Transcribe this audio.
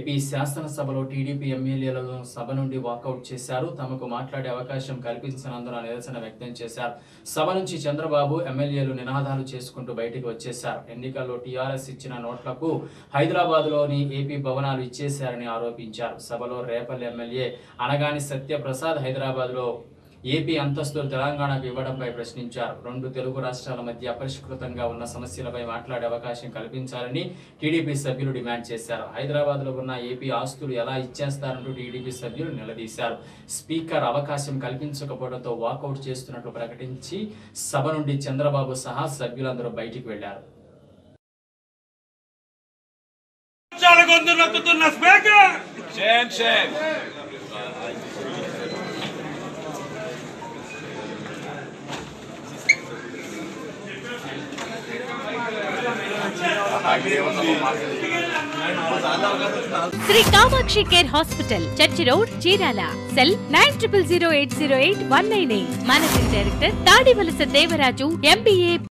AP శాసనసభలో TDP ఎమ్మెల్యేలను సభ నుండి వాకౌట్ చేశారు తమకు మాట్లాడే అవకాశం కల్పించినందున నిరసన వ్యక్తం చేశారు సభ నుంచి చంద్రబాబు ఎమ్మెల్యేలు నినాదాలు చేసుకుంటూ బయటికి వచ్చేశారు ఎన్నికల్లో టీఆర్ఎస్ ఇచ్చిన నోట్లకు హైదరాబాద్లోని ఏపీ భవనాలు ఇచ్చేశారని ఆరోపించారు సభలో రేపల్లి ఎమ్మెల్యే అనగాని సత్యప్రసాద్ హైదరాబాద్లో ఏపీ అంతస్తులు తెలంగాణకు ఇవ్వడంపై ప్రశ్నించారు రెండు తెలుగు రాష్ట్రాల మధ్య అపరిష్కృతంగా ఉన్న సమస్యలపై మాట్లాడే అవకాశం కల్పించాలని టీడీపీ సభ్యులు డిమాండ్ చేశారు హైదరాబాద్ లో ఉన్న ఏపీ ఆస్తులు ఎలా ఇచ్చేస్తారంటూ టీడీపీ సభ్యులు నిలదీశారు స్పీకర్ అవకాశం కల్పించకపోవడంతో వాకౌట్ చేస్తున్నట్లు ప్రకటించి సభ నుండి చంద్రబాబు సహా సభ్యులందరూ బయటికి వెళ్లారు చాలా గొంతు నొక్కుతున్న speaker Shame, shame. Shri Kamakshi care hospital church road Chirala cell nine triple zero eight zero eight one nine eight managing director Tadivalasa Devaraju MBA